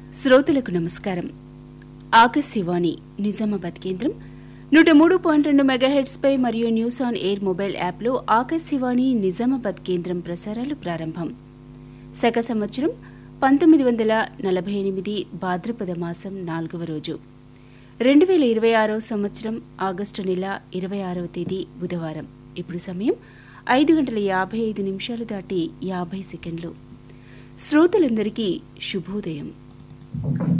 శ్రోతలకు నమస్కారం ఆకాశవాణి నిజామాబాద్ కేంద్రం నూట మూడు పాయింట్ రెండు మెగాహెడ్స్ పై మరియు న్యూస్ ఆన్ ఎయిర్ మొబైల్ యాప్లో ఆకాశవాణి నిజామాబాద్ కేంద్రం ప్రసారాలు ప్రారంభం శక సంవత్సరం పంతొమ్మిది వందల నలభై ఎనిమిది భాద్రపద మాసం నాలుగవ రోజు రెండు వేల ఇరవై ఆరో సంవత్సరం ఆగస్టు నెల ఇరవై ఆరవ తేదీ బుధవారం ఇప్పుడు సమయం ఐదు గంటల యాభై ఐదు నిమిషాలు దాటి యాభై సెకండ్లు శ్రోతలందరికీ శుభోదయం